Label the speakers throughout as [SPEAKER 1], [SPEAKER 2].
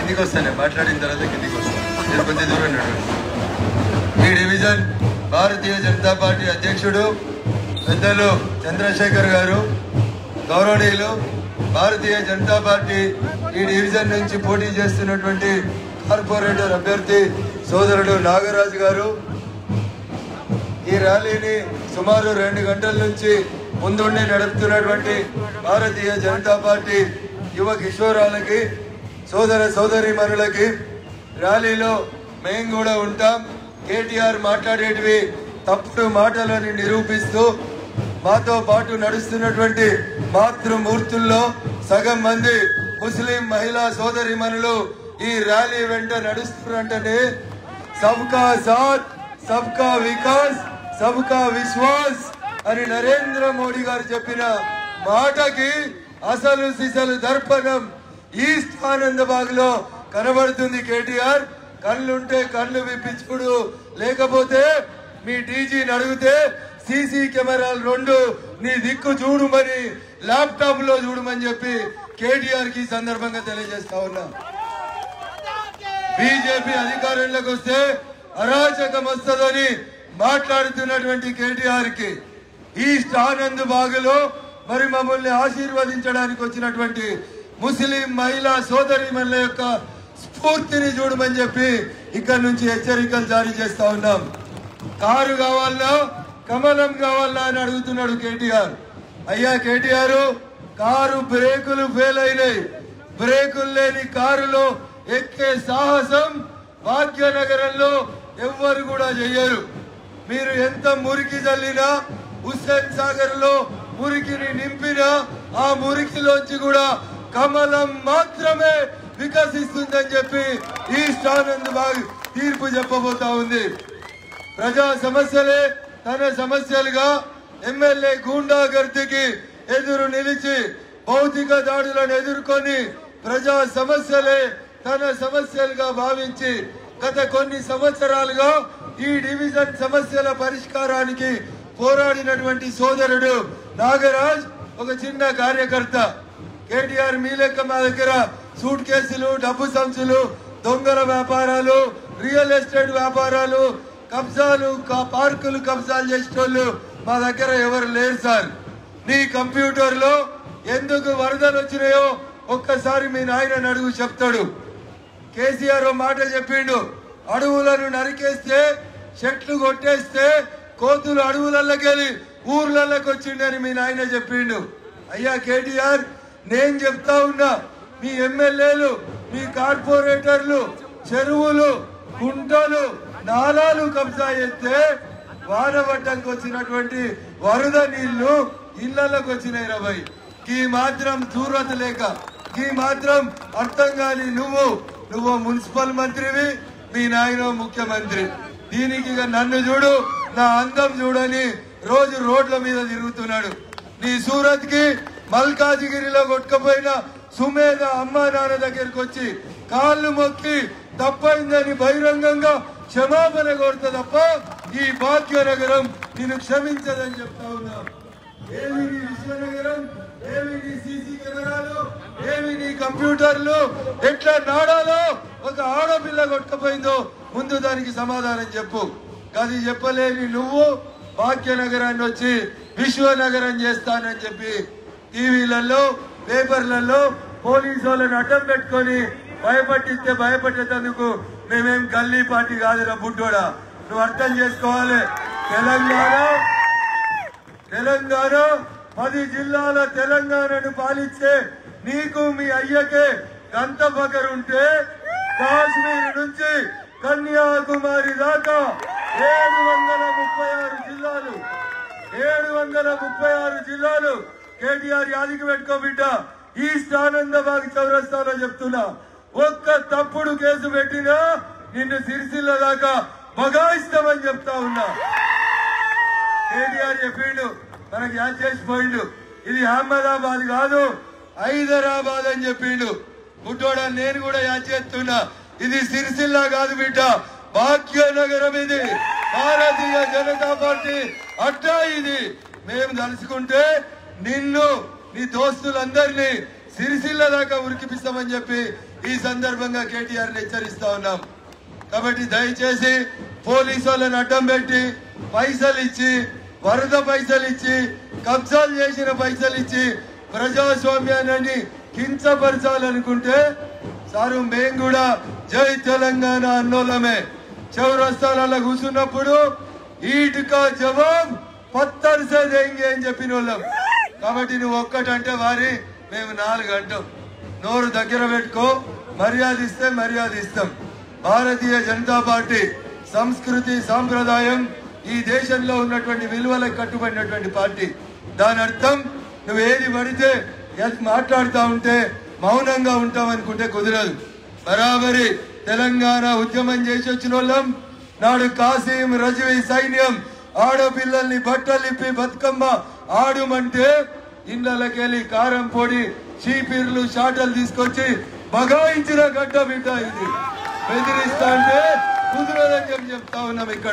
[SPEAKER 1] కిందికి వస్తాను మాట్లాడిన తర్వాత కిందికి వస్తాను మీరు కొద్ది దూరం నడవండి ఈ డివిజన్ భారతీయ జనతా పార్టీ అధ్యక్షుడు పెద్దలు చంద్రశేఖర్ గారు గౌరవనీయులు భారతీయ జనతా పార్టీ ఈ డివిజన్ నుంచి పోటీ చేస్తున్నటువంటి కార్పొరేటర్ అభ్యర్థి సోదరుడు నాగరాజు గారు ఈ ర్యాలీని సుమారు రెండు గంటల నుంచి ముందుండి నడుపుతున్నటువంటి భారతీయ జనతా పార్టీ యువ కిషోరాలకి సోదర సోదరిమణులకి ర్యాలీలో మేము కూడా ఉంటాం కేటీఆర్ మాట్లాడేటివి తప్పుడు మాటలని నిరూపిస్తూ మాతో పాటు నడుస్తున్నటువంటి మాతృమూర్తుల్లో సగం మంది ముస్లిం మహిళా సోదరిమణులు ఈ ర్యాలీ వెంట నడుస్తున్నారంటేనే సబ్కా సాత్ సబ్కా వికాస్ సబ్కా విశ్వాస్ అని నరేంద్ర మోడీ గారు చెప్పిన మాటకి అసలు సిసలు దర్పణం ఈస్ట్ ఆనందబాగ్ లో కనబడుతుంది కేటీఆర్ కళ్ళుంటే కళ్ళు విప్పించుడు లేకపోతే మీ డీజీని అడిగితే సీసీ కెమెరాలు రెండు నీ దిక్కు చూడమని ల్యాప్టాప్ లో చూడమని చెప్పి కేటీఆర్ కి ఈ సందర్భంగా తెలియజేస్తా ఉన్నా బీజేపీ అధికారంలోకి వస్తే అరాచకం వస్తుందని మాట్లాడుతున్నటువంటి కేటీఆర్ కి ఈస్ట్ ఆనంద్ బాగులో మరి మమ్మల్ని ఆశీర్వదించడానికి వచ్చినటువంటి ముస్లిం మహిళా సోదరిమణుల యొక్క స్ఫూర్తిని చూడమని చెప్పి ఇక్కడ నుంచి హెచ్చరికలు జారీ చేస్తా ఉన్నాం కారు కావాలా కమలం కావాలా అని అడుగుతున్నాడు కేటీఆర్ అయ్యా కేటీఆర్ కారు బ్రేకులు ఫెయిల్ అయినాయి బ్రేకులు లేని కారులో ఎక్కే సాహసం భాగ్యనగరంలో ఎవ్వరు కూడా చెయ్యరు మీరు ఎంత మురికి చల్లినా హుస్సేన్ సాగర్ లో మురికిని నింపినా ఆ మురికిలోంచి కూడా కమలం మాత్రమే వికసిస్తుందని చెప్పి ఈస్ట్ ఆనంద్ బాగ్ తీర్పు చెప్పబోతా ఉంది ప్రజా సమస్యలే తన సమస్యలుగా ఎమ్మెల్యే గూండాగర్దికి ఎదురు నిలిచి భౌతిక దాడులను ఎదుర్కొని ప్రజా సమస్యలే తన సమస్యలుగా భావించి గత కొన్ని సంవత్సరాలుగా ఈ డివిజన్ సమస్యల పరిష్కారానికి పోరాడినటువంటి సోదరుడు నాగరాజ్ ఒక చిన్న కార్యకర్త కేటీఆర్ మీ లెక్క మా దగ్గర సూట్ కేసులు డబ్బు సంచులు దొంగల వ్యాపారాలు రియల్ ఎస్టేట్ వ్యాపారాలు కబ్జాలు కా- పార్కులు కబ్జాలు చేసేటోళ్ళు మా దగ్గర ఎవరు లేరు సార్ నీ కంప్యూటర్ లో ఎందుకు వరదలు వచ్చినాయో ఒక్కసారి మీ నాయన అడుగు చెప్తాడు కేసీఆర్ ఓ మాట చెప్పిండు అడవులను నరికేస్తే చెట్లు కొట్టేస్తే కోతులు అడవులలోకెళ్ళి ఊర్లలోకి వచ్చిండని మీ నాయన చెప్పిండు అయ్యా కేటీఆర్ నేను చెప్తా ఉన్నా మీ ఎమ్మెల్యేలు మీ కార్పొరేటర్లు చెరువులు కుంటలు నాలాలు కబ్జా చేస్తే వానవడ్డంకి వచ్చినటువంటి వరద నీళ్లు ఇళ్లలోకి వచ్చినాయి రబై ఈ మాత్రం దూరత లేక ఈ మాత్రం అర్థం కాని నువ్వు నువ్వు మున్సిపల్ మంత్రివి మీ నాయన ముఖ్యమంత్రి దీనికి ఇక నన్ను చూడు నా అందం చూడని రోజు రోడ్ల మీద తిరుగుతున్నాడు నీ సూరత్ కి మల్కాజిగిరిలో కొట్టుకపోయిన సుమేధ అమ్మా నాన్న దగ్గరికి వచ్చి కాళ్ళు మొక్కి తప్పైందని బహిరంగంగా క్షమాపణ కోరుతా తప్ప ఈ భాగ్యనగరం నేను క్షమించదని చెప్తా ఉన్నా ఏమి నీ విశ్వనగరం ఏమి నీ సీసీ కెమెరాలు ఏమి నీ కంప్యూటర్లు ఎట్లా నాడాలో ఒక ఆడపిల్ల కొట్టుకపోయిందో ముందు దానికి సమాధానం చెప్పు అది చెప్పలేని నువ్వు భాగ్యనగరాన్ని వచ్చి విశ్వనగరం చేస్తానని చెప్పి టీవీలలో పేపర్లలో పోలీసు వాళ్ళని అడ్డం పెట్టుకొని భయపట్టిస్తే భయపట్టేందుకు మేమేం గల్లీ పార్టీ కాదురా బుడ్డోడా నువ్వు అర్థం చేసుకోవాలి తెలంగాణ తెలంగాణ పది జిల్లాల తెలంగాణను పాలించే నీకు మీ అయ్యకే గంత ఉంటే కాశ్మీర్ నుంచి కన్యాకుమారి దాకా ఏడు వందల ముప్పై ఆరు జిల్లాలు ఏడు వందల ముప్పై ఆరు జిల్లాలు కేటీఆర్ యాదికి పెట్టుకో బిడ్డ ఈస్ట్ ఆనందబాగ్ చౌరస్తాలో చెప్తున్నా ఒక్క తప్పుడు కేసు పెట్టినా నిన్ను సిరిసిల్ల దాకా బగాయిస్తామని చెప్తా ఉన్నా కేటీఆర్ చెప్పిండు మనకి యాద్ చేసిపోయిండు ఇది అహ్మదాబాద్ కాదు హైదరాబాద్ అని చెప్పిండు పుట్టోడా నేను కూడా యాద్ చేస్తున్నా ఇది సిరిసిల్ల కాదు బిడ్డ భాగ్యనగరం ఇది భారతీయ జనతా పార్టీ అడ్డా ఇది మేము తలుచుకుంటే నిన్ను నీ దోస్తులందరినీ సిరిసిల్ల దాకా ఉరికిపిస్తామని చెప్పి ఈ సందర్భంగా కేటీఆర్ హెచ్చరిస్తా ఉన్నాం కాబట్టి దయచేసి పోలీసు వాళ్ళని అడ్డం పెట్టి పైసలు ఇచ్చి వరద పైసలు ఇచ్చి కబ్జాలు చేసిన పైసలు ఇచ్చి ప్రజాస్వామ్యాన్ని కించపరచాలనుకుంటే సారు మేము కూడా జై తెలంగాణ అన్నోళ్ళమే చౌరస్తాలలో కూర్చున్నప్పుడు ఈటుకా జవాబ్ పత్తర్ సే దేంగే అని చెప్పిన వాళ్ళం కాబట్టి నువ్వు ఒక్కటంటే వారి మేము నాలుగు అంటాం నోరు దగ్గర పెట్టుకో మర్యాద ఇస్తే మర్యాద ఇస్తాం భారతీయ జనతా పార్టీ సంస్కృతి సాంప్రదాయం ఈ దేశంలో ఉన్నటువంటి విలువలకు కట్టుబడినటువంటి పార్టీ దాని అర్థం నువ్వు ఏది పడితే ఏది మాట్లాడుతా ఉంటే మౌనంగా ఉంటాం అనుకుంటే కుదరదు బరాబరి తెలంగాణ ఉద్యమం చేసి వచ్చిన వాళ్ళం నాడు కాసీం రజవి సైన్యం ఆడపిల్లల్ని బట్టలిప్పి బతుకమ్మ ఆడుమంటే ఇళ్ళకెళ్ళి కారం పొడి చీపీర్లు షాటలు తీసుకొచ్చి బగాయించిన గడ్డ బిడ్డ ఇది బెదిరిస్తా అంటే కుదరదని చెప్పి చెప్తా ఉన్నాం ఇక్కడ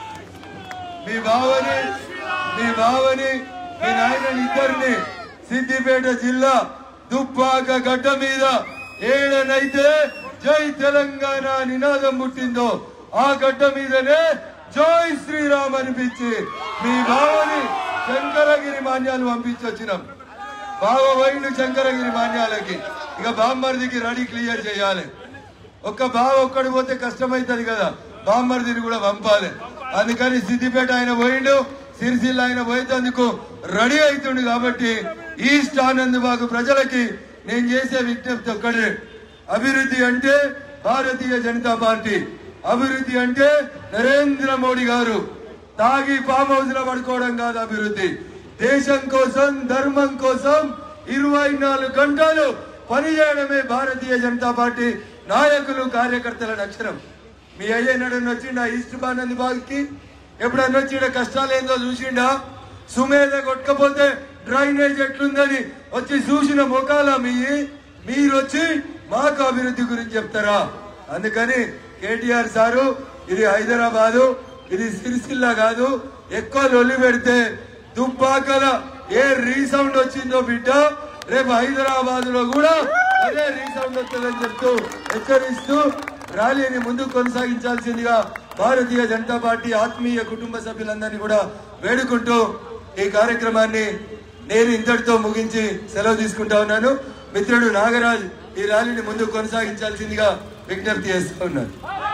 [SPEAKER 1] మీ బావని మీ బావని మీ నాయనని ఇద్దరిని సిద్దిపేట జిల్లా దుబ్బాక గడ్డ మీద ఏడనైతే జై తెలంగాణ నినాదం పుట్టిందో ఆ గడ్డ మీదనే జై శ్రీరామ్ అనిపించి మీ బావని శంకరగిరి మాన్యాలు పంపించి వచ్చినాం బావ వైండు శంకరగిరి మాన్యాలకి ఇక బామ్మర్దికి రెడీ క్లియర్ చేయాలి ఒక్క బావ ఒక్కడు పోతే కష్టమైతుంది కదా బామ్మర్దిని కూడా పంపాలి అందుకని సిద్దిపేట ఆయన పోయిండు సిరిసిల్ల ఆయన పోయేందుకు రెడీ అవుతుండు కాబట్టి ఈస్ట్ ఆనందబాగు ప్రజలకి నేను చేసే విజ్ఞప్తి ఒక్కడే అభివృద్ధి అంటే భారతీయ జనతా పార్టీ అభివృద్ధి అంటే నరేంద్ర మోడీ గారు తాగి ఫామ్ హౌస్ లో పడుకోవడం కాదు అభివృద్ధి దేశం కోసం ధర్మం కోసం ఇరవై నాలుగు గంటలు పనిచేయడమే భారతీయ జనతా పార్టీ నాయకులు కార్యకర్తల లక్షణం మీ అయ్య నడని వచ్చిండా ఈస్ట్ బానంది బాగ్కి ఎప్పుడన్నా వచ్చిండ కష్టాలు ఏందో చూసిండా సుమేధ కొట్టకపోతే డ్రైనేజ్ ఎట్లుందని వచ్చి చూసిన ముఖాల మీ మీరు వచ్చి మాకు అభివృద్ధి గురించి చెప్తారా అందుకని కేటీఆర్ సారు ఇది హైదరాబాదు ఇది సిరిసిల్ల కాదు ఎక్కువ లొల్లి పెడితే దుబ్బాకల ఏ రీసౌండ్ వచ్చిందో బిడ్డ రేపు హైదరాబాద్ లో కూడా అదే రీసౌండ్ వస్తుందని చెప్తూ హెచ్చరిస్తూ ర్యాలీని ముందుకు కొనసాగించాల్సిందిగా భారతీయ జనతా పార్టీ ఆత్మీయ కుటుంబ సభ్యులందరినీ కూడా వేడుకుంటూ ఈ కార్యక్రమాన్ని నేను ఇంతటితో ముగించి సెలవు తీసుకుంటా ఉన్నాను మిత్రుడు నాగరాజ్ ఈ ర్యాలీని ముందుకు కొనసాగించాల్సిందిగా విజ్ఞప్తి చేస్తూ ఉన్నాను